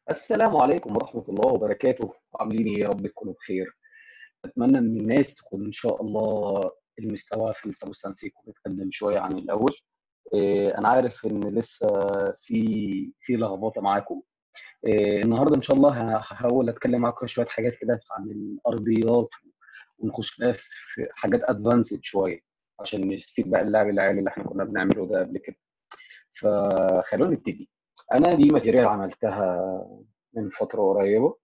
السلام عليكم ورحمة الله وبركاته عاملين ايه يا رب تكونوا بخير أتمنى إن الناس تكون إن شاء الله المستوى في السبستانس يكون اتقدم شوية عن الأول إيه، أنا عارف إن لسه في في لخبطة معاكم إيه، النهاردة إن شاء الله ه- هحاول أتكلم معاكم شوية حاجات كده عن الأرضيات ونخش بقى في حاجات أدفانسد شوية عشان نسيب بقى اللعب العالي اللي إحنا كنا بنعمله ده قبل كده فخلونا نبتدي أنا دي ماتيريال عملتها من فترة قريبة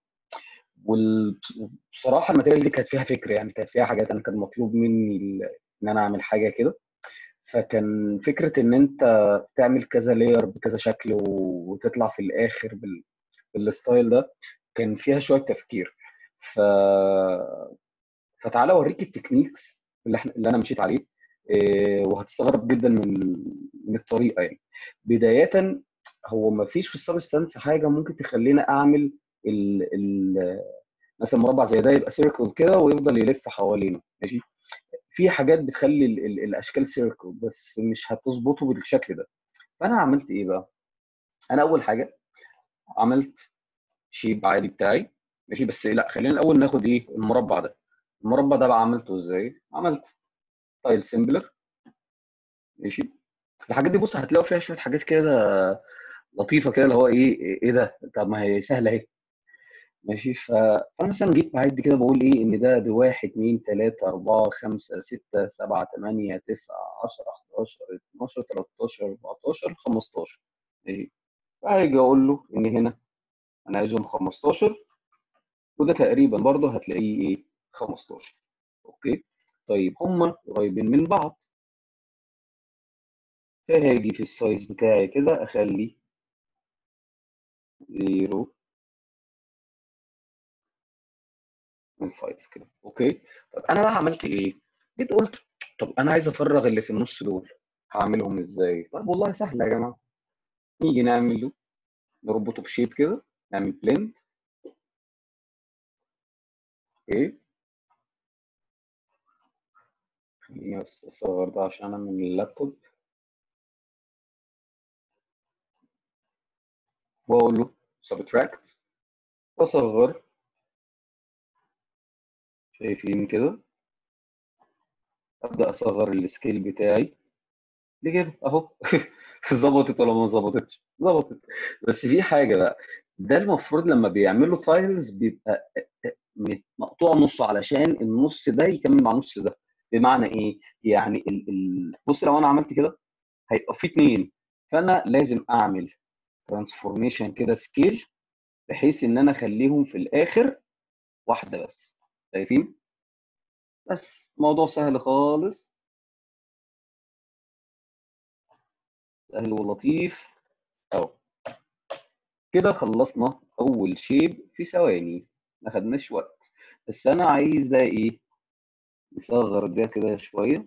وبصراحه الماتيريال دي كانت فيها فكره يعني كانت فيها حاجات انا كان مطلوب مني ال- ان انا اعمل حاجه كده فكان فكره ان انت تعمل كذا لاير بكذا شكل و- وتطلع في الاخر بال... بالستايل ده كان فيها شويه تفكير ف فتعالى اوريك التكنيكس اللي احنا اللي انا مشيت عليه إيه، وهتستغرب جدا من من الطريقه يعني بدايه هو ما فيش في السبستانس حاجه ممكن تخلينا اعمل ال ال مثلا مربع زي ده يبقى سيركل كده ويفضل يلف حوالينه ماشي في حاجات بتخلي ال ال الاشكال سيركل بس مش هتظبطه بالشكل ده فانا عملت ايه بقى انا اول حاجه عملت شيب عادي بتاعي ماشي بس لا خلينا الاول ناخد ايه المربع ده المربع ده بقى عملته ازاي عملت تايل سيمبلر ماشي الحاجات دي بص هتلاقوا فيها شويه حاجات كده لطيفه كده اللي هو ايه ايه ده طب ما هي سهله اهي ماشي ف- فانا مثلا جيت بعد كده بقول ايه ان ده ده 1 2 3 4 5 6 7 8 9 10 11 12 13 14 15 ماشي فهاجي اقول له ان هنا انا عايزهم 15 وده تقريبا برضه هتلاقيه ايه 15 اوكي طيب هما قريبين من بعض فهاجي في السايز بتاعي كده اخلي 0 من 5 كده اوكي طب انا بقى عملت ايه جيت قلت طب انا عايز افرغ اللي في النص دول هعملهم ازاي طب والله سهله يا جماعه نيجي نعمل له نربطه بشيب كده نعمل بلند اوكي خليني بس اصغر ده عشان انا من اللابتوب واقول له سبتراكت واصغر شايفين كده ابدا اصغر السكيل بتاعي لكده اهو ظبطت ولا ما ظبطتش ظبطت بس في حاجه بقى ده المفروض لما بيعملوا تايلز بيبقى مقطوع نصه علشان النص ده يكمل مع النص ده بمعنى ايه يعني ال... ال... بص لو انا عملت كده هيبقى في اتنين فانا لازم اعمل ترانسفورميشن كده سكيل بحيث ان انا اخليهم في الاخر واحده بس شايفين بس موضوع سهل خالص سهل ولطيف اهو كده خلصنا اول شيب في ثواني ما خدناش وقت بس انا عايز ده ايه نصغر ده كده شويه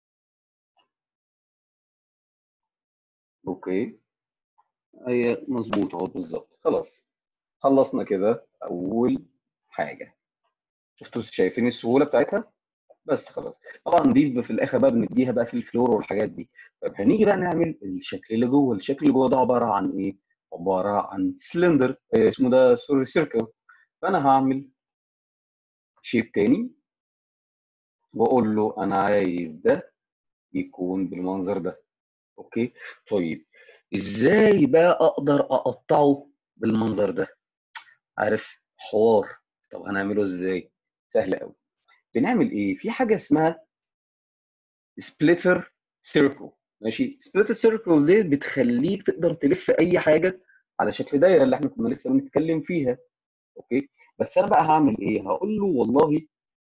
اوكي هي مظبوط اهو بالظبط خلاص خلصنا كده اول حاجه شفتوا شايفين السهوله بتاعتها بس خلاص طبعا دي في الاخر بقى بنديها بقى في الفلور والحاجات دي طب هنيجي بقى نعمل الشكل اللي جوه الشكل اللي جوه ده عباره عن ايه عباره عن سلندر اسمه ده سوري سيركل فانا هعمل شيب تاني واقول له انا عايز ده يكون بالمنظر ده اوكي طيب ازاي بقى اقدر اقطعه بالمنظر ده عارف حوار طب هنعمله ازاي سهل قوي بنعمل ايه في حاجه اسمها سبليتر سيركل ماشي سبليتر سيركل دي بتخليك تقدر تلف اي حاجه على شكل دايره اللي احنا كنا لسه بنتكلم فيها اوكي بس انا بقى هعمل ايه هقول له والله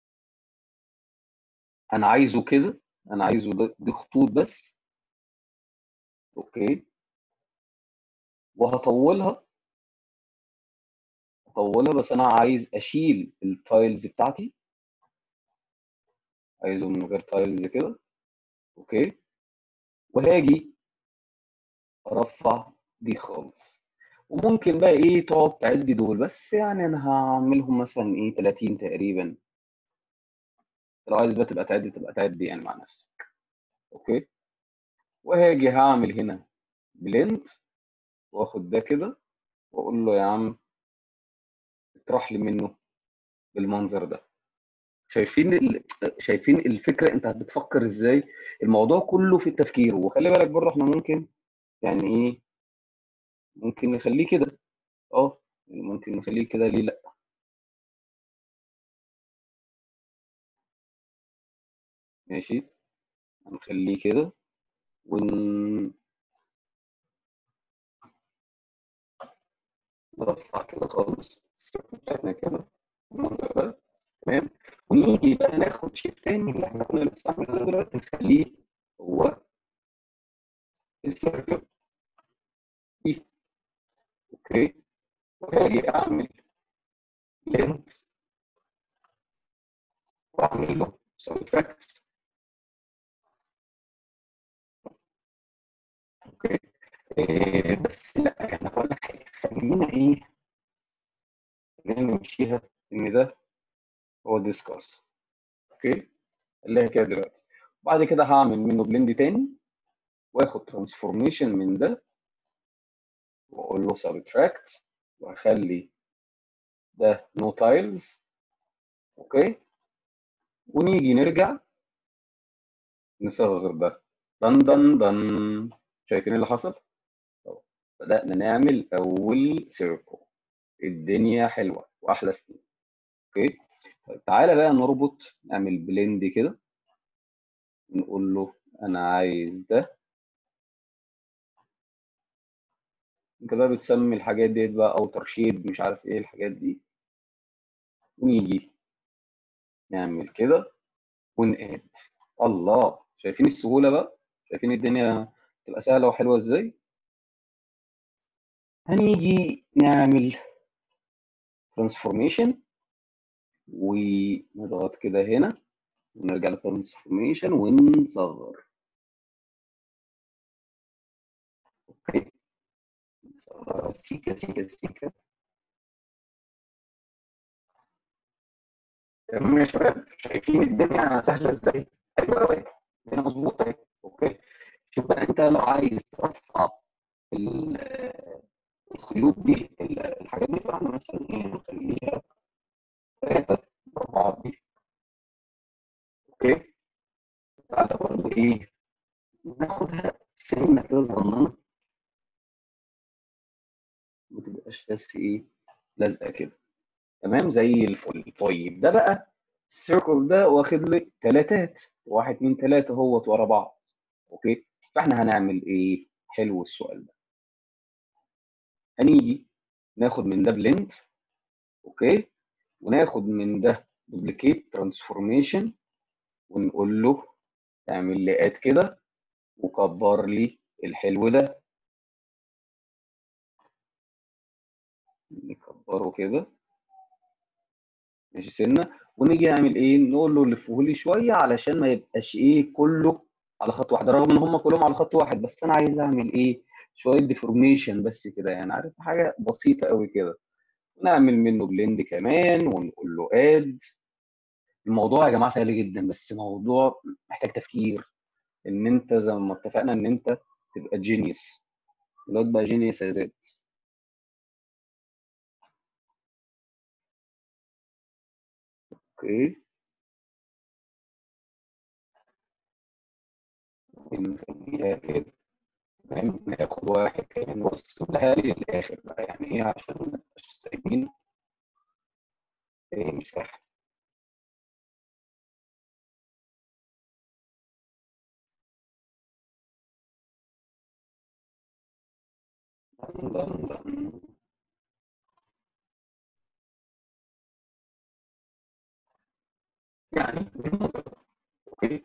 انا عايزه كده انا عايزه ده دي خطوط بس اوكي وهطولها هطولها بس انا عايز اشيل التايلز بتاعتي عايزه من غير تايلز كده اوكي وهاجي ارفع دي خالص وممكن بقى ايه تقعد تعدي دول بس يعني انا هعملهم مثلا ايه 30 تقريبا لو عايز بقى تبقى تعدي تبقى تعدي يعني مع نفسك اوكي وهاجي هعمل هنا بلند واخد ده كده واقول له يا عم ويطرح لي منه بالمنظر ده شايفين ال... شايفين الفكره انت بتفكر ازاي الموضوع كله في التفكير وخلي بالك برضه احنا ممكن يعني ايه ممكن نخليه كده اه يعني ممكن نخليه كده ليه لا ماشي هنخليه كده ون نرفع كده خالص السيركل بتاعتنا كده المنظر ده تمام ونيجي بقى ناخد شيب تاني اللي احنا كنا لسه عاملينه دلوقتي نخليه هو السيركل دي اوكي وهاجي اعمل لينت واعمل له سبتراكت اوكي إيه بس لا احنا هقول لك حاجه خلينا ايه خلينا نمشيها ان ده هو ديسكاس اوكي اللي هي كده دلوقتي بعد كده هعمل منه بلند تاني واخد ترانسفورميشن من ده واقول له سبتراكت واخلي ده نو تايلز اوكي ونيجي نرجع نصغر ده دن دن دن شايفين اللي حصل؟ طب بدأنا نعمل أول سيركل الدنيا حلوة وأحلى سنين اوكي طيب تعالى بقى نربط نعمل بلند كده نقول له أنا عايز ده انت بقى بتسمي الحاجات ديت بقى اوتر شيب مش عارف ايه الحاجات دي ونيجي نعمل كده ونقاد الله شايفين السهولة بقى شايفين الدنيا تبقى سهلة وحلوة ازاي هنيجي نعمل ترانسفورميشن ونضغط كده هنا ونرجع للترانسفورميشن ونصغر اوكي نصغر سيكا سيكا سيكا تمام يا شباب شايفين الدنيا سهله ازاي حلوه قوي الدنيا مظبوطه اهي اوكي شوف بقى انت لو عايز ترفع الخيوط دي الحاجات دي فاحنا مثلا ايه نخليها ثلاثه اربعه دي اوكي تعالى برضه ايه ناخدها سنه كده صغننه ما تبقاش بس ايه لازقه كده تمام زي الفل طيب ده بقى السيركل ده واخد لي تلاتات واحد اتنين تلاته اهوت ورا بعض اوكي فاحنا هنعمل ايه حلو السؤال ده هنيجي ناخد من ده بلند اوكي وناخد من ده دوبليكيت ترانسفورميشن ونقول له اعمل لي اد كده وكبر لي الحلو ده نكبره كده ماشي سنه ونيجي نعمل ايه نقول له لفه لي شويه علشان ما يبقاش ايه كله على خط واحد رغم ان هم كلهم على خط واحد بس انا عايز اعمل ايه شويه ديفورميشن بس كده يعني عارف حاجه بسيطه قوي كده نعمل منه بلند كمان ونقول له اد الموضوع يا جماعه سهل جدا بس موضوع محتاج تفكير ان انت زي ما اتفقنا ان انت تبقى جينيوس الواد بقى جينيوس يا زيد اوكي نخليها كده تمام ناخد واحد كمان بص لها لي للاخر بقى يعني ايه عشان ما نبقاش سايبين ايه مش فاهم يعني اوكي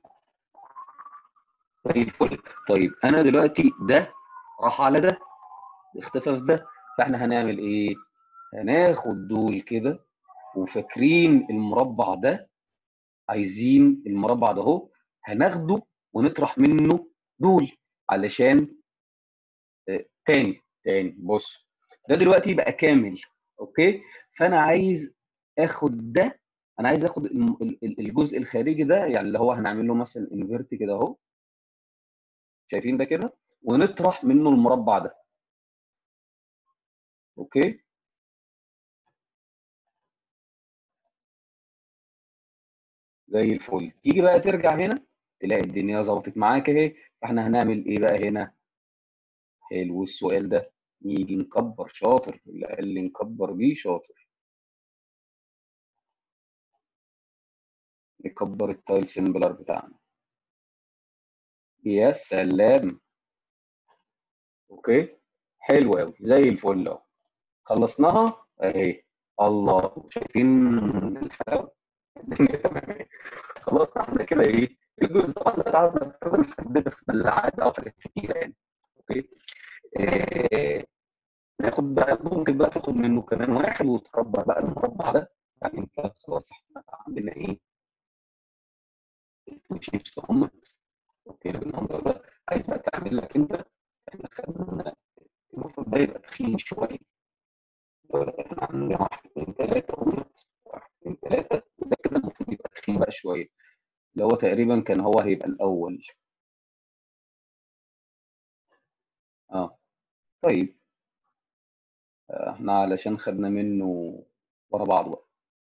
زي الفل طيب انا دلوقتي ده راح على ده اختفى في ده فاحنا هنعمل ايه هناخد دول كده وفاكرين المربع ده عايزين المربع ده اهو هناخده ونطرح منه دول علشان آه تاني تاني بص ده دلوقتي بقى كامل اوكي فانا عايز اخد ده انا عايز اخد الجزء الخارجي ده يعني اللي هو هنعمل له مثلا انفيرت كده اهو شايفين ده كده ونطرح منه المربع ده اوكي زي الفل تيجي بقى ترجع هنا تلاقي الدنيا ظبطت معاك اهي فاحنا هنعمل ايه بقى هنا حلو السؤال ده نيجي نكبر شاطر اللي قال لي نكبر بيه شاطر نكبر التايل سيمبلر بتاعنا يا سلام اوكي حلو قوي زي الفل اهو خلصناها اهي الله شايفين الحلاوه الدنيا تمام خلاص احنا كده ايه الجزء طبعا ده تعرف نحدد في العاد او حاجات كتيره يعني اوكي إيه ناخد بقى ممكن بقى تاخد منه كمان واحد وتكبر بقى المربع ده يعني انت خلاص احنا عندنا ايه شيبس هم اوكي بالمنظر ده عايز بقى تعمل لك انت احنا خدنا المفروض ده يبقى تخين شويه احنا عندنا واحد اثنين ثلاثه هم واحد اثنين ثلاثه وده كده المفروض يبقى تخين بقى شويه اللي هو تقريبا كان هو هيبقى الاول اه طيب احنا علشان خدنا منه ورا بعض بقى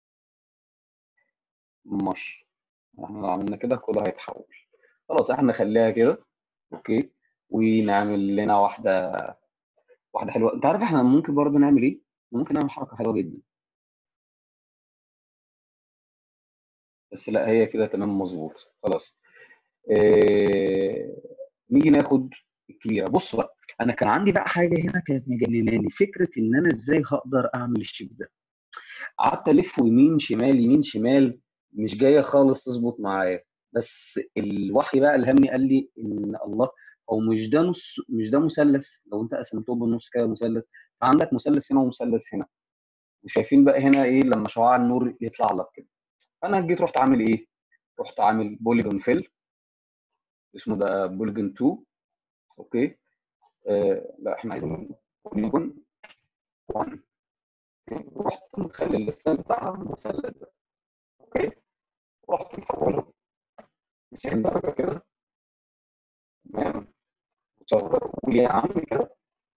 ماشي احنا لو عملنا كده كله هيتحول خلاص احنا نخليها كده اوكي ونعمل لنا واحده واحده حلوه انت عارف احنا ممكن برضه نعمل ايه ممكن نعمل حركه حلوه جدا بس لا هي كده تمام مظبوط خلاص اه... نيجي ناخد الكبيره بص بقى انا كان عندي بقى حاجه هنا كانت مجنناني فكره ان انا ازاي هقدر اعمل الشيب ده قعدت الف يمين شمال يمين شمال مش جايه خالص تظبط معايا بس الوحي بقى الهمني قال لي ان الله هو مش ده نص مش ده مثلث لو انت قسمته بالنص كده مثلث فعندك مثلث هنا ومثلث هنا وشايفين بقى هنا ايه لما شعاع النور يطلع لك كده انا جيت رحت عامل ايه رحت عامل بوليجون فيل اسمه ده بوليجون 2 اوكي آه لا احنا عايزين بوليجون 1 رحت مخلي الستايل بتاعها مثلث ده اوكي رحت محوله 90 درجه كده تمام وصغر قول يا عم كده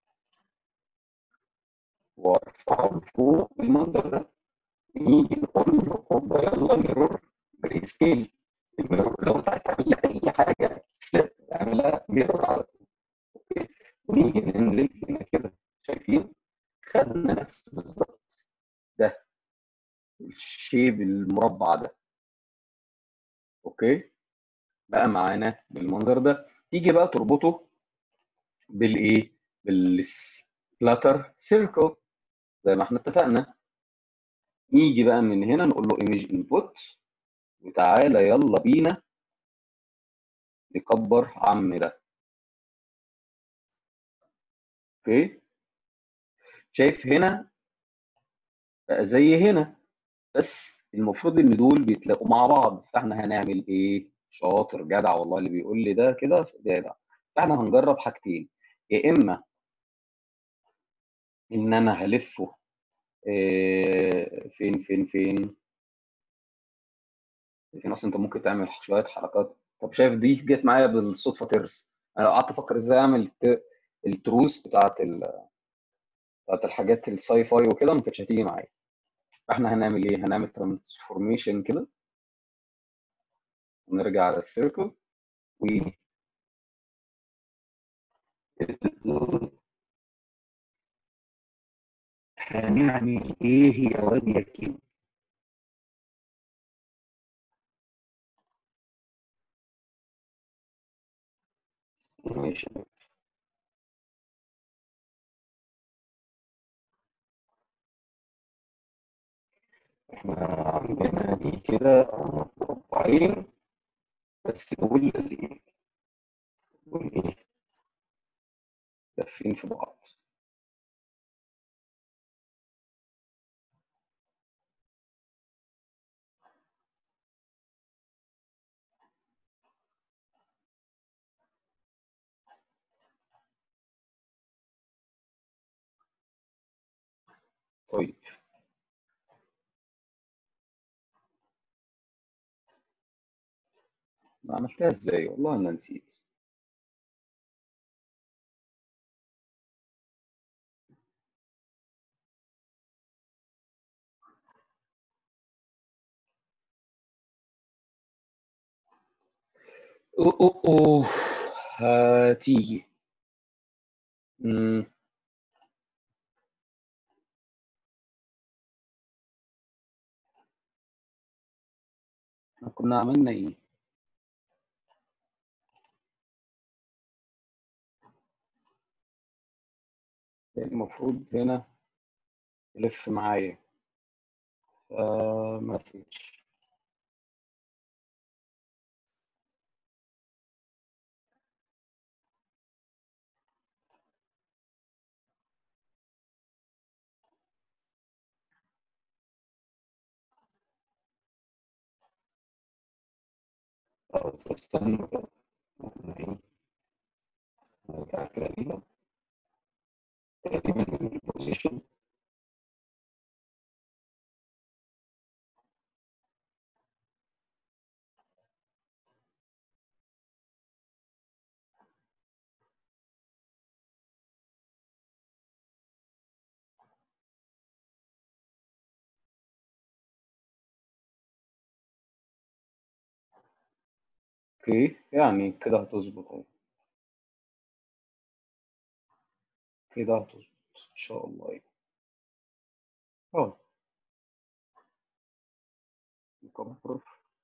وارفعه لفوق بالمنظر ده نيجي نقول له هوبا يلا ميرور بري سكيل الميرور لو انت عايز تعمل اي حاجه اعملها ميرور على طول اوكي ونيجي ننزل هنا كده شايفين خدنا نفس بالظبط ده الشيب المربع ده اوكي بقى معانا بالمنظر ده تيجي بقى تربطه بالايه بالسبلاتر سيركل زي ما احنا اتفقنا نيجي بقى من هنا نقول له ايمج انبوت وتعالى يلا بينا نكبر عم ده اوكي شايف هنا بقى زي هنا بس المفروض ان دول بيتلاقوا مع بعض فاحنا هنعمل ايه شاطر جدع والله اللي بيقول لي ده كده جدع فاحنا هنجرب حاجتين يا اما ان انا هلفه إيه فين فين فين فين اصلا انت ممكن تعمل شويه حركات طب شايف دي جت معايا بالصدفه ترس انا قعدت افكر ازاي اعمل التروس بتاعت ال... بتاعت الحاجات الساي فاي وكده ما كانتش هتيجي معايا فاحنا هنعمل ايه هنعمل ترانسفورميشن كده ونرجع على السيركل و هنعمل ايه يا واد يا كيم ماشي احنا عندنا دي كده مربعين بس دول لازقين دول ايه لافين في بعض طيب عملتها ازاي والله انا نسيت أوه أوه أوه هتيجي مم. إحنا كنا عملنا ايه المفروض هنا تلف معايا فما فيش طب استنى بقى. إحنا إيه؟ نرجع كده ليها. تقريبا من البوزيشن اوكي يعني كده هتظبط اهي كده هتظبط ان شاء الله يعني. اه نكبر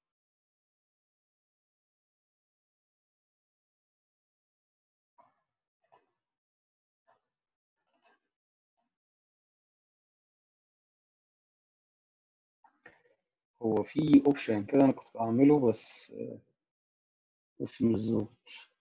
هو في اوبشن كده انا كنت بعمله بس بس مش ظابط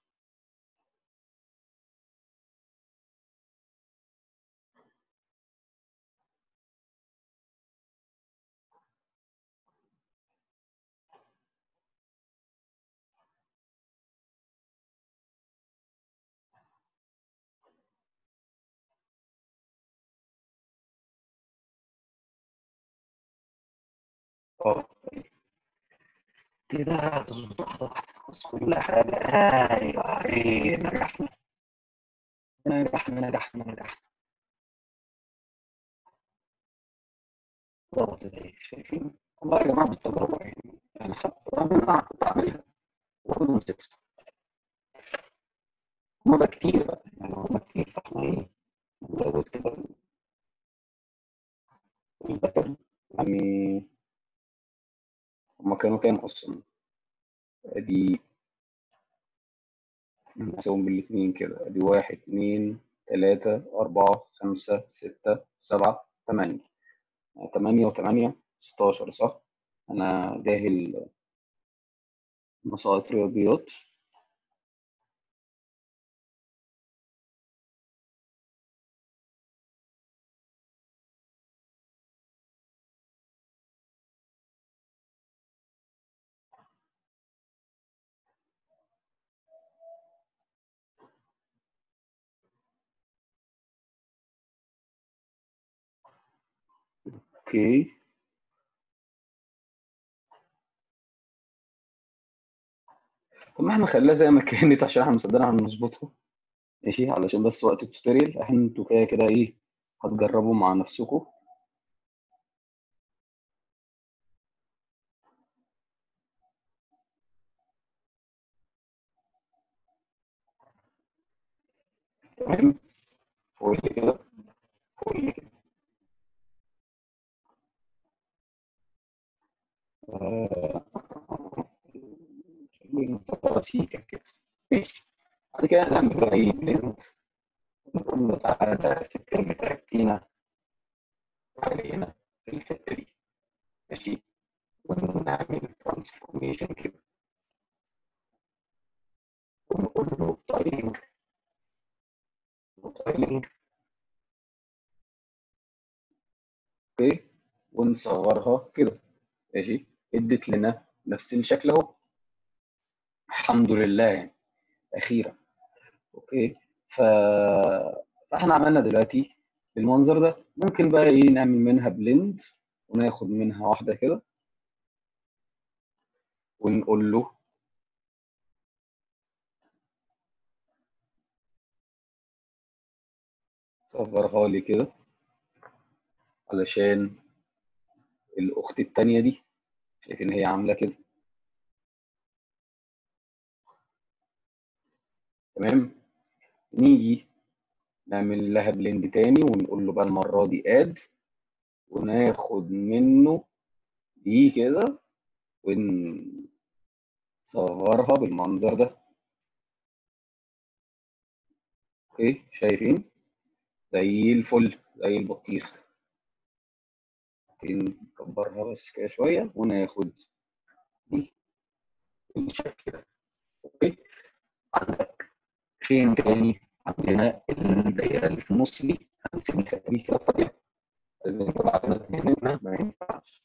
اه كده هتظبط واحدة واحدة بس كل حاجة ايوه ايه نجحنا نجحنا نجحنا نجحنا ظبطت ايه شايفين والله يا جماعة بالتجربة يعني يعني حتى انا كنت بعملها وكنت نسيت هما بقى كتير بقى يعني هما كتير فاحنا ايه نزود كده الباترن يعني هما كانوا كام اصلا ادي نساويهم بالاتنين كده ادي واحد اتنين تلاتة أربعة خمسة ستة سبعة تمانية تمانية وتمانية ستاشر صح؟ أنا جاهل مسائل رياضيات أوكي طب ما احنا نخليها زي ما كانت عشان احنا مصدقنا هنظبطها ماشي علشان بس وقت التوتوريال احنا انتوا كده كده ايه هتجربوا مع نفسكم تمام فوق لي كده فوق لي كده آه، نظبطها سيكا كده ماشي بعد كده نعمل بقى ايه بلند نقول له تعالى السكر بتاعتنا علينا في الحته دي ماشي ونعمل ترانسفورميشن كده ونقول له تايلينج تايلينج اوكي ونصغرها كده ماشي ادت لنا نفس الشكل اهو الحمد لله يعني اخيرا اوكي ف... فاحنا عملنا دلوقتي المنظر ده ممكن بقى ايه نعمل منها بلند وناخد منها واحده كده ونقول له صغرها لي كده علشان الاخت التانية دي شايف ان هي عامله كده تمام نيجي نعمل لها بلند تاني ونقول له بقى المره دي اد وناخد منه دي كده ونصغرها بالمنظر ده اوكي شايفين زي الفل زي البطيخ ممكن نكبرها بس كده شويه وناخد دي بالشكل ده اوكي عندك فين تاني عندنا الدايره اللي في النص دي هنسيب الحته دي كده فاضيه زي ما بعدنا هنا ما ينفعش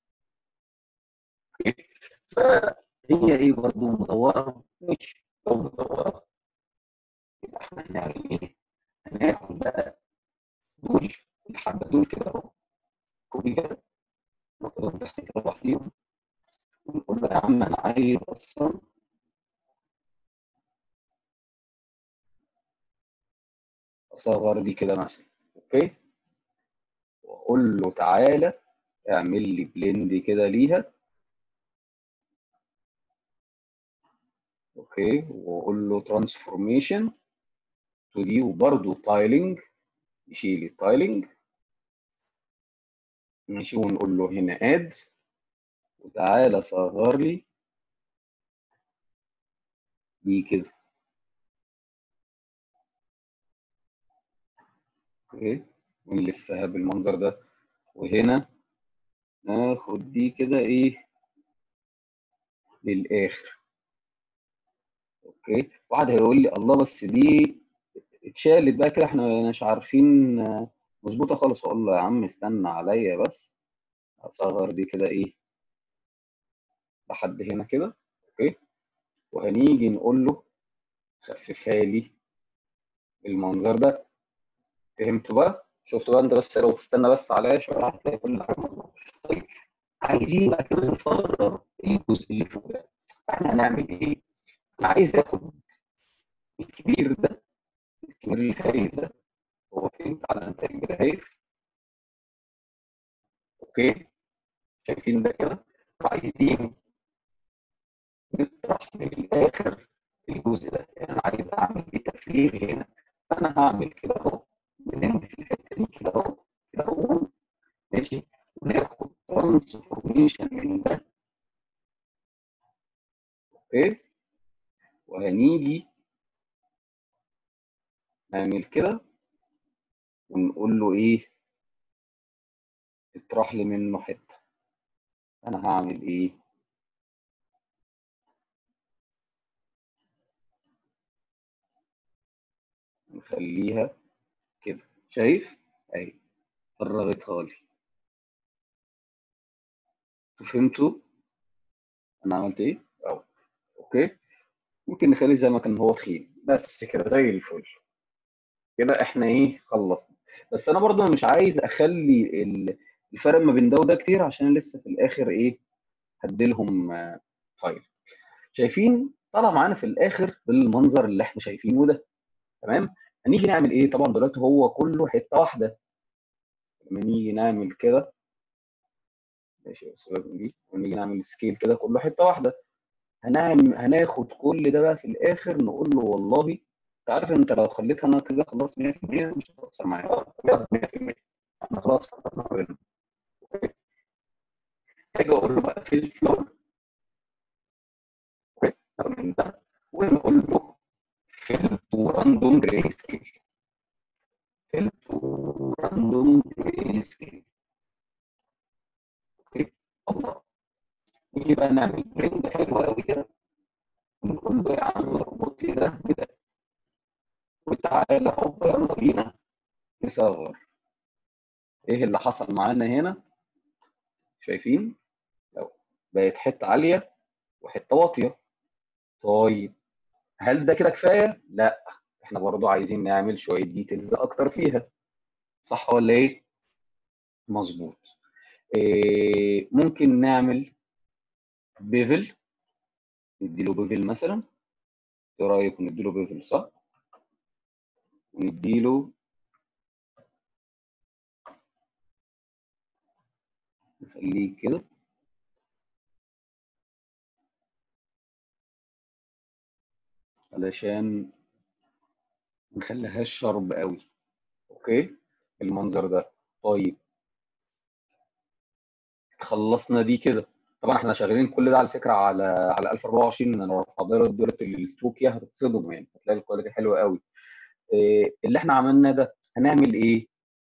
اوكي فهي ايه برضه مدوره مش لو مدوره يبقى احنا هنعمل ايه؟ هناخد بقى دول الحبه دول كده اهو كوبي كده ناخدهم تحت كده لوحديهم ونقول له يا عم انا عايز اصلا اصغر دي كده مثلا اوكي واقول له تعالى اعمل لي بلند كده ليها اوكي واقول له ترانسفورميشن تو دي وبرده تايلنج نشيل التايلنج ماشي ونقول له هنا اد وتعالى صغر لي دي كده اوكي ونلفها بالمنظر ده وهنا ناخد دي كده ايه للاخر اوكي واحد هيقول لي الله بس دي اتشالت بقى كده احنا مش عارفين مظبوطه خالص اقول له يا عم استنى عليا بس اصغر دي كده ايه لحد هنا كده اوكي وهنيجي نقول له خففها لي بالمنظر ده فهمتوا بقى شفتوا بقى انت بس لو تستنى بس عليا شويه هتلاقي كل حاجه مظبوطه طيب عايزين بقى كده نفرغ الجزء اللي فوق ده احنا هنعمل ايه؟ انا عايز اخد الكبير ده الكبير الهايف ده هو فين على انتاج الهايف اوكي شايفين ده كده وعايزين نطرح من الاخر الجزء ده يعني انا عايز اعمل ايه تفريغ هنا فانا هعمل كده اهو بنمد في الحته دي كده اهو كده اهو ماشي وناخد ترانسفورميشن من ده اوكي وهنيجي نعمل كده ونقول له ايه اطرح لي منه حته انا هعمل ايه نخليها كده شايف اهي فرغتها لي فهمتوا انا عملت ايه اهو اوكي ممكن نخليه زي ما كان هو تخين بس كده زي الفل كده احنا ايه خلصنا بس انا برضو مش عايز اخلي الفرق ما بين ده وده كتير عشان لسه في الاخر ايه هديلهم فايل شايفين طلع معانا في الاخر بالمنظر اللي احنا شايفينه ده تمام هنيجي نعمل ايه طبعا دلوقتي هو كله حته واحده لما نيجي نعمل كده ماشي سيبك من دي ونيجي نعمل سكيل كده كله حته واحده هنعمل هناخد كل ده بقى في الاخر نقول له والله انت عارف انت لو خليتها انا كده خلاص 100% مش هتخسر معايا 100% احنا خلاص فكرنا بينهم اوكي هاجي اقول له بقى في الفلور اوكي من ده ونقول له fill to random grayscale fill to random grayscale اوكي الله نيجي بقى نعمل برنت حلو قوي كده ونقول له يا عم اربط لي ده بده وتعالى هوب يلا بينا نصغر ايه اللي حصل معانا هنا شايفين لو بقت حته عاليه وحته واطيه طيب هل ده كده كفايه لا احنا برضو عايزين نعمل شويه ديتيلز اكتر فيها صح ولا ايه مظبوط إيه ممكن نعمل بيفل نديله بيفل مثلا ايه رايكم نديله بيفل صح ونديله نخليه كده علشان ما نخليهاش شرب قوي اوكي المنظر ده طيب خلصنا دي كده طبعا احنا شغالين كل ده على فكره على على 1024 انا لو حضرت دوره التوكيا هتتصدموا يعني هتلاقي الكواليتي حلوه قوي إيه اللي احنا عملناه ده هنعمل ايه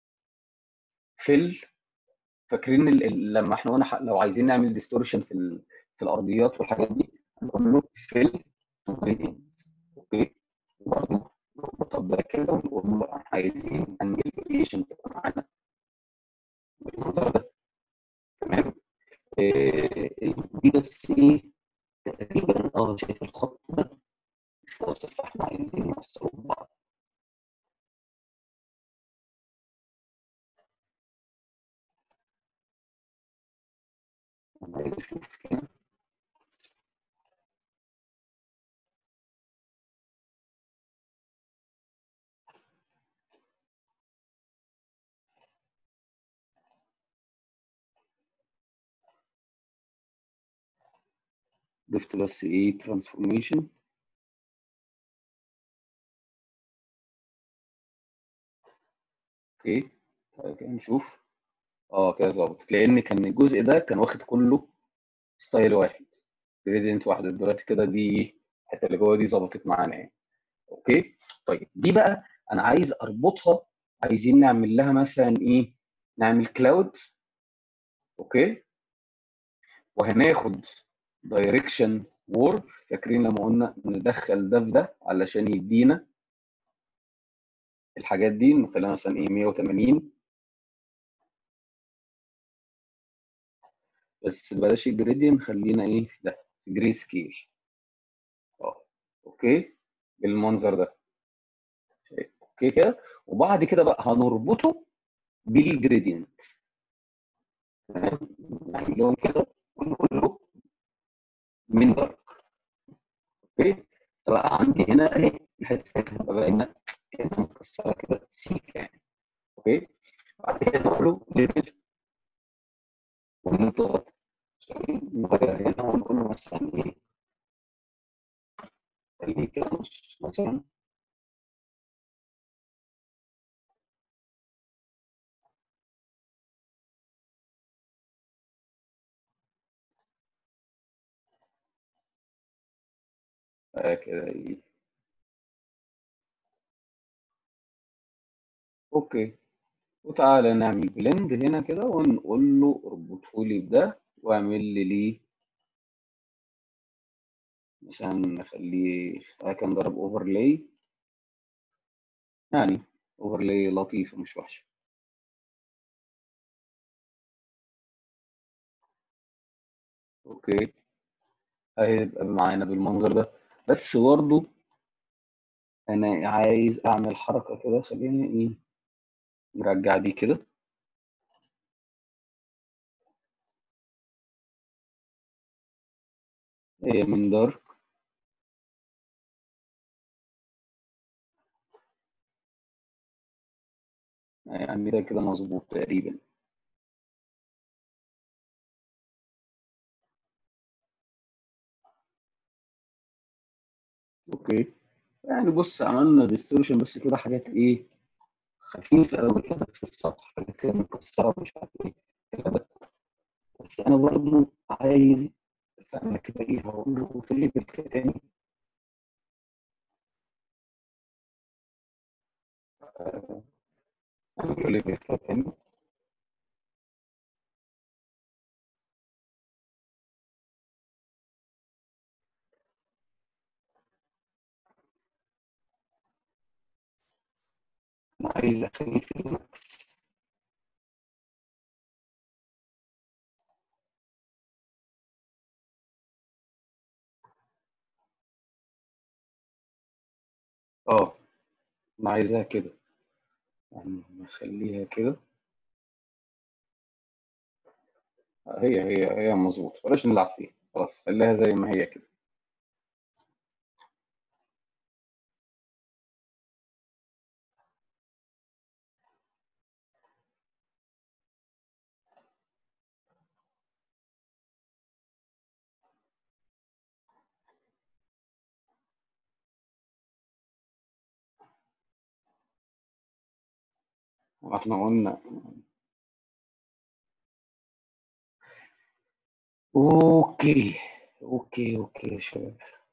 فيل فاكرين ال- ال- لما احنا قلنا ح- لو عايزين نعمل ديستورشن في ال- في الارضيات والحاجات دي هنقول له فيل تو gradient اوكي وبرضه نربطها بده كده ونقول له احنا عايزين انجل فاريشن تبقى معانا بالمنظر ده تمام إيه دي بس ايه تقريبا اه شايف الخط ده مش واصل فاحنا عايزين نوصله ببعض انا عايز اشوف كده ضفت بس ايه ترانسفورميشن اوكي طيب كده نشوف اه كده ظبط لان كان الجزء ده كان واخد كله ستايل واحد جريدينت واحده دلوقتي كده دي الحته اللي جوه دي ظبطت معانا يعني اوكي طيب دي بقى انا عايز اربطها عايزين نعمل لها مثلا ايه نعمل كلاود اوكي وهناخد دايركشن وورد فاكرين لما قلنا ندخل ده في ده علشان يدينا الحاجات دي نخليها مثلا ايه 180 بس بلاش الجريدينت خلينا ايه في ده جري سكيل اه اوكي بالمنظر ده اوكي كده وبعد كده بقى هنربطه بالجريدينت تمام نعمل لهم كده ونقول له من دارك اوكي فبقى عندي هنا اهي الحته هتبقى باينه كانها متكسره كده سيك يعني اوكي بعد كده نقول له ليفل ونضغط نغير هنا ونقول له مثلا ايه خليه كده نص مثلا آه كده ايه اوكي وتعالى نعمل بلند هنا كده ونقول له اربطه لي بده واعمل لي ليه عشان نخليه كان ضرب اوفرلاي يعني اوفرلاي لطيفه مش وحشه اوكي هيبقى معانا بالمنظر ده بس برضه انا عايز اعمل حركه كده خليني ايه نرجع دي كده هي من دارك يعني ده كده مظبوط تقريبا اوكي يعني بص عملنا ديستورشن بس كده حاجات ايه خفيفه قوي كده في السطح حاجات كده مكسره مش عارف ايه كده بس انا برضه عايز استنى كده ايه هقول له في ليفل كده تاني آه، اعمل له ليفل كده تاني انا عايز اخليه في الماكس اه انا عايزها كده يعني نخليها كده هي هي هي مظبوط بلاش نلعب فيها خلاص خليها زي ما هي كده احنا قلنا اوكي اوكي اوكي يا شباب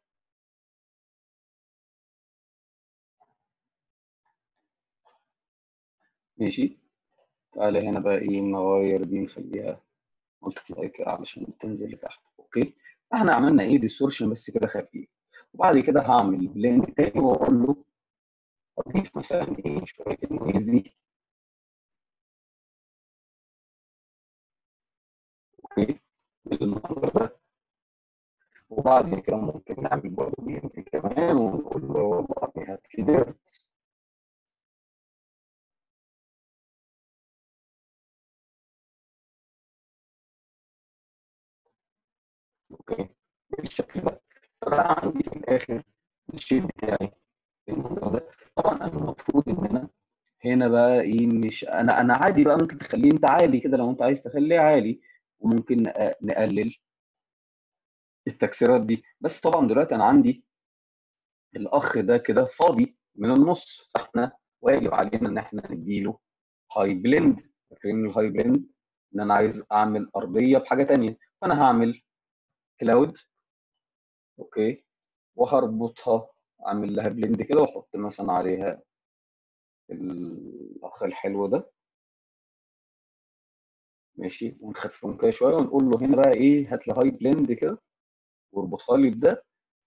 ماشي تعالى هنا بقى ايه نغير دي نخليها ملتبلاي كده علشان تنزل لتحت اوكي احنا عملنا ايه ديستورشن بس كده خفيف وبعد كده هعمل بلند تاني واقول له اضيف مثلا ايه شويه النويز دي اوكي بالمنظر ده وبعد كده ممكن نعمل برضه بلند كمان ونقول له والله هات لي ديرت اوكي بالشكل ده فبقى عندي في الاخر الشيب بتاعي المنظر ده طبعا انا المفروض ان انا هنا بقى ايه مش انا انا عادي بقى ممكن تخليه انت عالي كده لو انت عايز تخليه عالي وممكن نق- نقلل التكسيرات دي بس طبعا دلوقتي انا عندي الاخ ده كده فاضي من النص فاحنا واجب علينا ان احنا نديله هاي بلند فاكرين الهاي بلند ان انا عايز اعمل ارضيه بحاجه تانية فانا هعمل كلاود اوكي وهربطها اعمل لها بلند كده واحط مثلا عليها الاخ الحلو ده ماشي ونخففهم كده شويه ونقول له هنا بقى ايه هات لي هاي بلند كده واربطها لي بده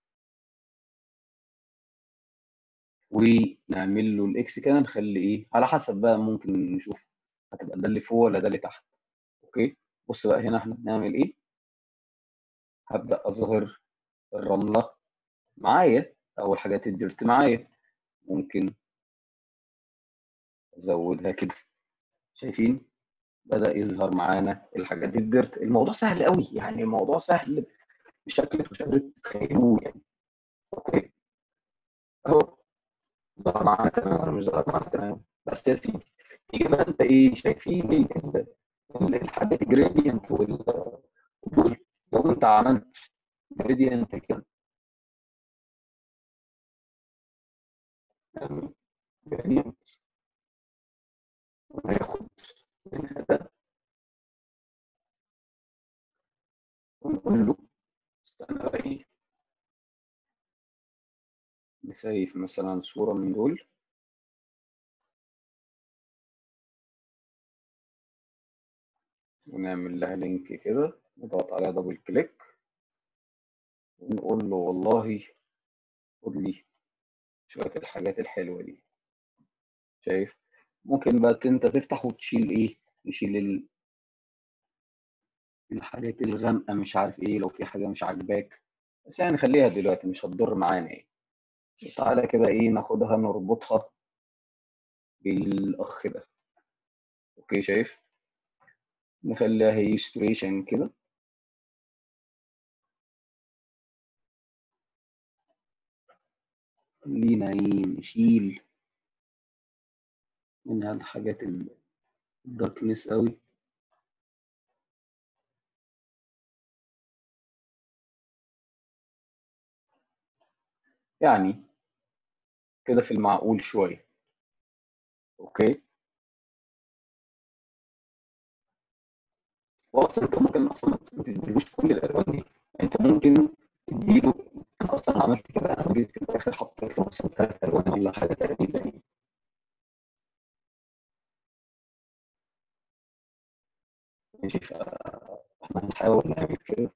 ونعمل له الاكس كده نخلي ايه على حسب بقى ممكن نشوف هتبقى ده اللي فوق ولا ده اللي تحت اوكي بص بقى هنا احنا بنعمل ايه هبدا اظهر الرمله معايا او الحاجات الديرت معايا ممكن ازودها كده شايفين بدا يظهر معانا الحاجات دي الديرت الموضوع سهل قوي يعني الموضوع سهل بشكل مش قادر تتخيلوه يعني اوكي اهو ظهر معانا تمام ولا مش ظهر معانا تمام بس يا سيدي تيجي بقى انت ايه شايفين ال- ال- الحاجات الجريدينت وال دول لو انت عملت جريدينت كده يعني جريدينت وناخد منها ده ونقول له استنى بقى ايه نسيف مثلا صورة من دول ونعمل لها لينك كده نضغط عليها دبل كليك ونقول له والله خد لي شوية الحاجات الحلوة دي شايف ممكن بقى انت تفتح وتشيل ايه نشيل ال- الحاجات الغامقة مش عارف ايه لو في حاجة مش عاجباك بس يعني خليها دلوقتي مش هتضر معانا ايه تعالى كده ايه ناخدها نربطها بالاخ ده اوكي شايف نخليها هي ستريشن كده خلينا ايه نشيل منها الحاجات الداركنس قوي يعني كده في المعقول شوية اوكي واصلا انت ممكن اصلا ما تديلوش كل الالوان دي انت ممكن تديله انا اصلا عملت كده انا جيت في الاخر حطيت له مثلا ثلاث الوان ولا حاجه تقريبا يعني. ماشي فاحنا هنحاول نعمل كده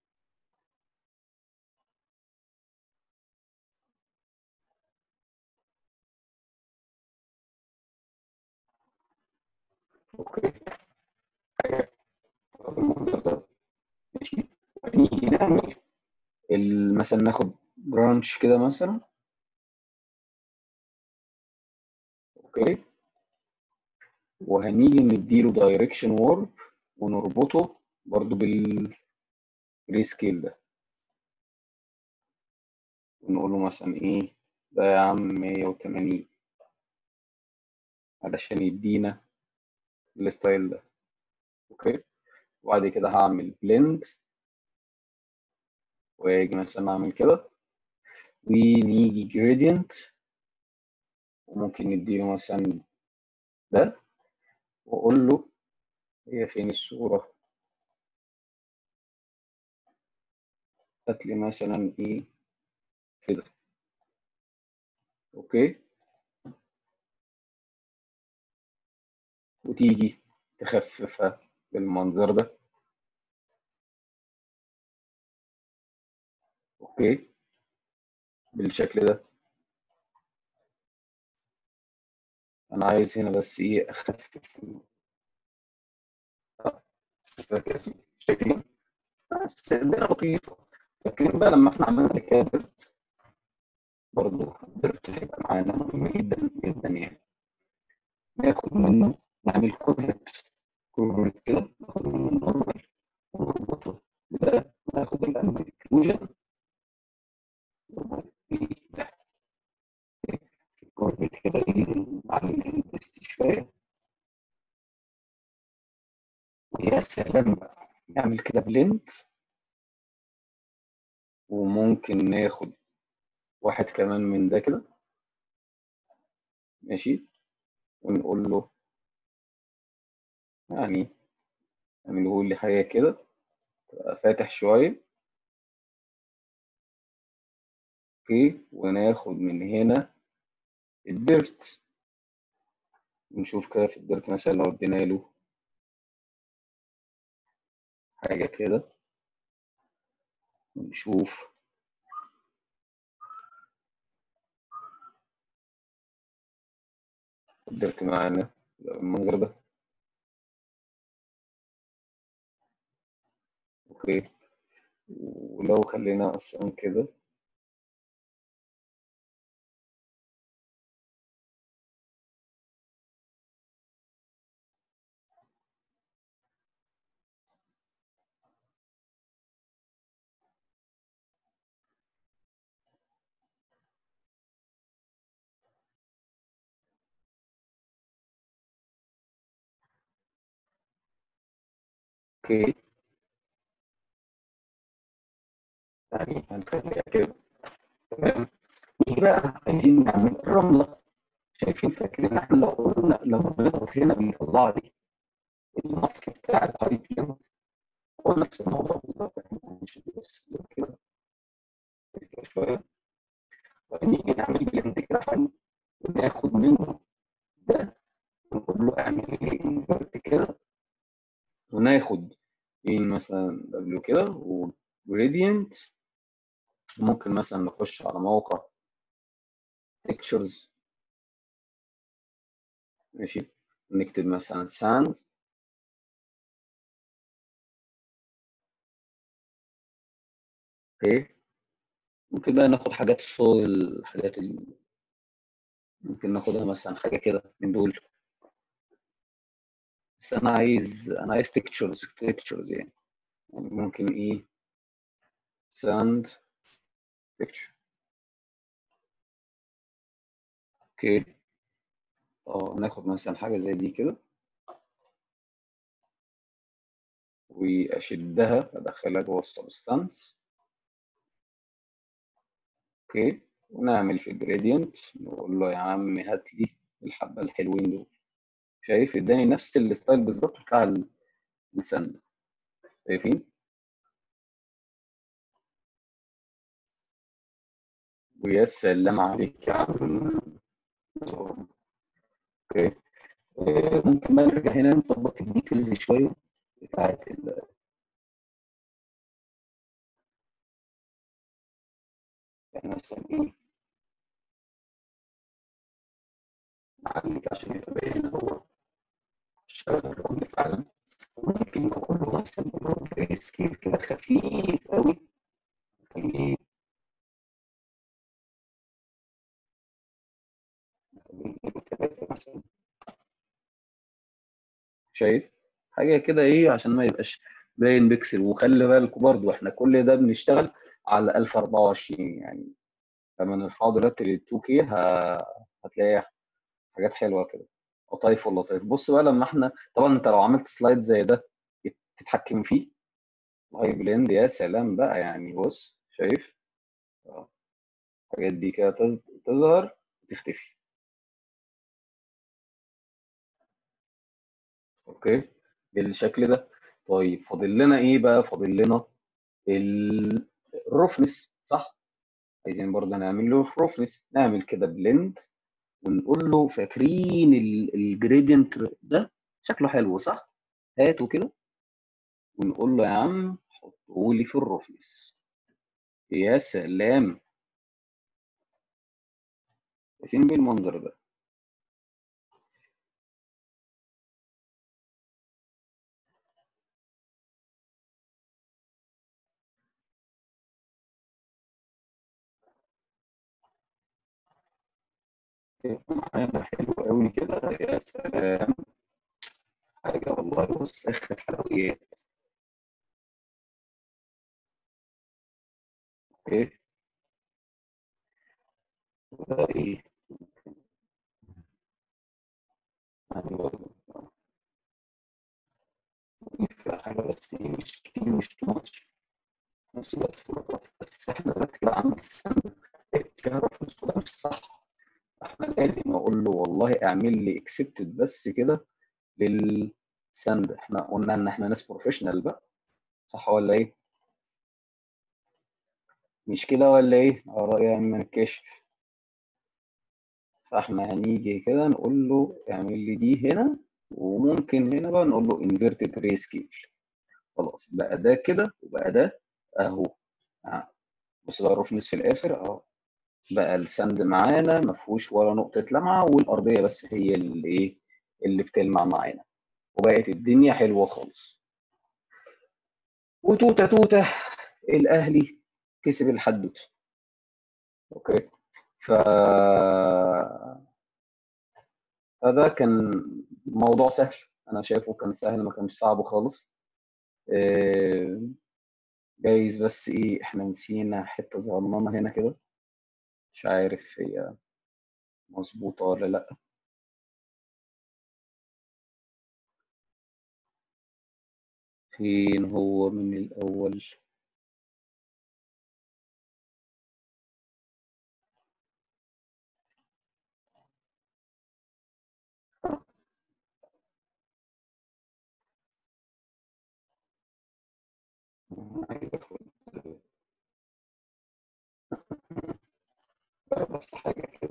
اوكي حاجه بالمنظر ده ماشي نيجي نعمل ال- مثلا ناخد برانش كده مثلا اوكي وهنيجي نديله دايركشن وورب ونربطه برضو بالجري سكيل ده ونقول له مثلا ايه ده يا عم 180 علشان يدينا الستايل ده اوكي وبعد كده هعمل بلند واجي مثلا اعمل كده ونيجي جريدينت وممكن نديله مثلا ده واقول له هي فين الصورة هات لي مثلا ايه كده اوكي وتيجي تخففها بالمنظر ده اوكي بالشكل ده انا عايز هنا بس ايه اخفف فاكر شايفين بس الدنيا لطيفة لكن بقى لما احنا عملنا كده درت برضه درت هيبقى معانا مهم جدا جدا يعني ناخد منه نعمل كورفت كورفت كده ناخد منه النورمال ونربطه بده ناخد الانوال اكلوجن الكورفت كده ايه نعمل الانفست شوية ويا سلام بقى نعمل كده بلند وممكن ناخد واحد كمان من ده كده ماشي ونقول له يعني اعمله لي حاجة كده تبقى فاتح شوية اوكي وناخد من هنا الديرت ونشوف كده في الديرت مثلا لو ادينا له حاجة كده ونشوف الديرت معانا بالمنظر ده اوكي ولو خلينا اصلا كده اوكي يعني هنخليها كده تمام نيجي بقى عايزين نعمل الرملة شايفين فاكرين احنا لو قلنا لما بنضغط هنا بيطلع لي الماسك بتاع الهاي بلند هو نفس الموضوع بالظبط احنا هنشيل بس ده كده كده شوية ونيجي نعمل بلند كده حلو وناخد منه ده ونقول له اعمل لي انفرت كده وناخد ايه مثلا دبليو كده وجريدينت ممكن مثلا نخش على موقع pictures ماشي نكتب مثلا sand اوكي ممكن بقى ناخد حاجات soil حاجات ال... ممكن ناخدها مثلا حاجة كده من دول بس انا عايز انا عايز pictures pictures يعني يعني ممكن ايه sand picture اوكي اه ناخد مثلا حاجة زي دي كده واشدها ادخلها جوه السبستانس اوكي ونعمل في الجريدينت نقول له يا عم هات لي الحبة الحلوين دول شايف اداني نفس الستايل بالظبط بتاع ال- السند شايفين ويا سلام عليك يا عم اوكي آه، ممكن بقى نرجع هنا نظبط الديتيلز شوية بتاعت ال- يعني مثلا ايه نعليك عشان يبقى باين هو شغال الرمل فعلا وممكن نقول له مثلا جراي سكيل كده خفيف قوي خليه زيرو تلاتة مثلا شايف حاجة كده ايه عشان ما يبقاش باين بيكسل وخلي بالكوا برضو احنا كل ده بنشتغل على 1024 يعني لما نرفعه دلوقتي لل 2K ه- هتلاقي حاجات حلوة كده لطايف ولطايف بص بقى لما احنا طبعا انت لو عملت سلايد زي ده تتحكم فيه هاي بلند يا سلام بقى يعني بص شايف اه الحاجات دي كده تظ- تظهر وتختفي اوكي بالشكل ده طيب فاضل لنا ايه بقى فاضل لنا ال- الروفنس صح عايزين برضه نعمل له روفنس نعمل كده بلند ونقول له فاكرين الجريدينت ده شكله حلو صح هاته كده ونقول له يا عم حطه لي في الروفنس يا سلام شايفين بالمنظر ده معانا حلو قوي كده يا سلام حاجة والله بص آخر حلويات اوكي وده ايه يعني برضه في حاجة بس ايه مش كتير مش تو ماتش في نفس الوقت في الوقت بس احنا دلوقتي كده عند السند الكهرباء في الصورة مش صح احنا لازم اقول له والله اعمل لي اكسبتد بس كده للسند احنا قلنا ان احنا ناس بروفيشنال بقى صح ولا ايه مش كده ولا ايه اراء يا عم الكشف فاحنا هنيجي كده نقول له اعمل لي دي هنا وممكن هنا بقى نقول له انفيرتد ري سكيل خلاص بقى ده كده وبقى ده اهو آه. بص بقى الرفنس في الاخر اهو بقى السند معانا ما فيهوش ولا نقطة لمعة والأرضية بس هي اللي ايه اللي بتلمع معانا وبقت الدنيا حلوة خالص وتوتة توتة الأهلي كسب الحدوتة اوكي ف فده كان موضوع سهل انا شايفه كان سهل ما كانش صعب خالص آه، جايز بس ايه احنا نسينا حتة صغننة هنا كده مش عارف هي مظبوطة ولا لا فين هو من الأول عايز ادخل بس حاجة كده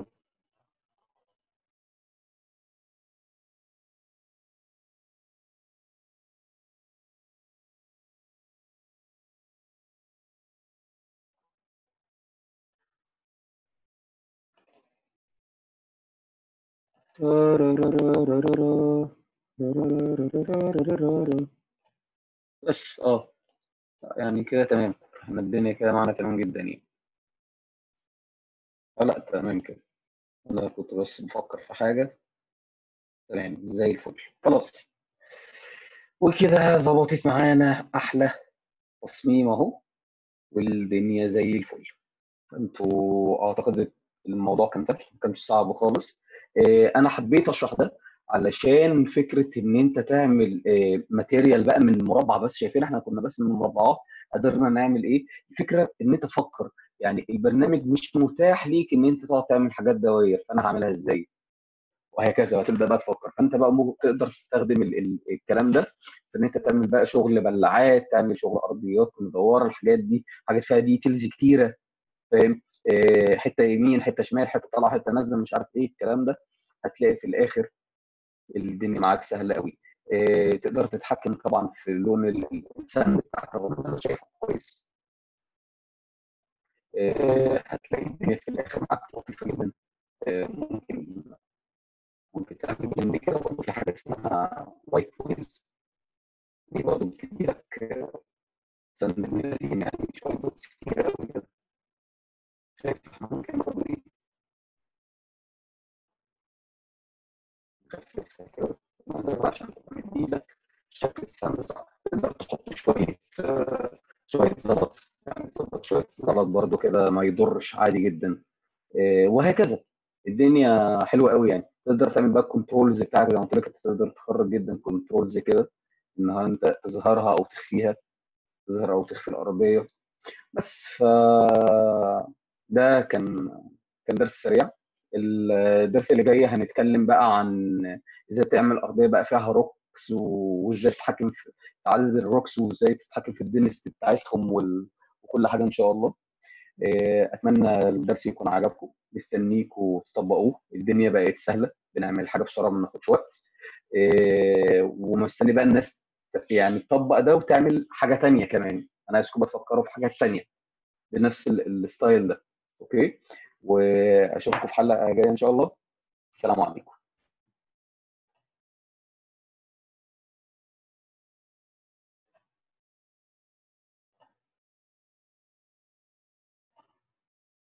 بس اه يعني كده تمام احنا الدنيا كده معانا تمام جدا يعني آه، لا تمام كده انا كنت بس بفكر في حاجة تمام زي الفل خلاص وكده ظبطت معانا احلى تصميم اهو والدنيا زي الفل انتوا اعتقد الموضوع كان سهل ما كانش صعب خالص آه، انا حبيت اشرح ده علشان فكره ان انت تعمل ماتيريال بقى من مربع بس شايفين احنا كنا بس من مربعات قدرنا نعمل ايه الفكره ان انت تفكر يعني البرنامج مش متاح ليك ان انت تقعد تعمل حاجات دوائر فانا هعملها ازاي وهكذا وهتبدا بقى تفكر فانت بقى ممكن تقدر تستخدم ال- ال- الكلام ده في ان انت تعمل بقى شغل بلاعات تعمل شغل ارضيات مدوره الحاجات دي حاجات فيها ديتيلز كتيره فاهم آه، حته يمين حته شمال حته طالعه حته نازله مش عارف ايه الكلام ده هتلاقي في الاخر الدنيا معاك سهله قوي آه، تقدر تتحكم طبعا في لون ال- السن بتاعك رغم ان انا شايفه كويس آه، هتلاقي الدنيا في الاخر معاك لطيفه جدا آه، ممكن ممكن تعمل بلند كده برضه في حاجه اسمها وايت نويز دي برضه بتدي لك آه، سن من الذين يعني شويه دوتس كتير قوي كده شايف احنا ممكن برضه ايه نخففها كده نقدر عشان تدي لك شكل السن صح تقدر تحط شويه آه، شويه زلط يعني تظبط شويه زلط برضه كده ما يضرش عادي جدا آه، وهكذا الدنيا حلوه قوي يعني تقدر تعمل بقى الكنترولز بتاعك زي ما قلت لك تقدر تخرج جدا كنترولز كده انها انت تظهرها او تخفيها تظهر او تخفي العربيه بس ف ده كان كان درس سريع الدرس اللي جاي هنتكلم بقى عن ازاي تعمل ارضيه بقى فيها روك الروكس وازاي تتحكم في تعدد الروكس وازاي تتحكم في الدينست بتاعتهم وال... وكل حاجه ان شاء الله آه، اتمنى الدرس يكون عجبكم مستنيكم تطبقوه الدنيا بقت سهله بنعمل حاجه بسرعه ما بناخدش وقت آه، ومستني بقى الناس يعني تطبق ده وتعمل حاجه تانية كمان انا عايزكم تفكروا في حاجات تانية بنفس ال- الستايل ده اوكي واشوفكم في حلقه جايه ان شاء الله السلام عليكم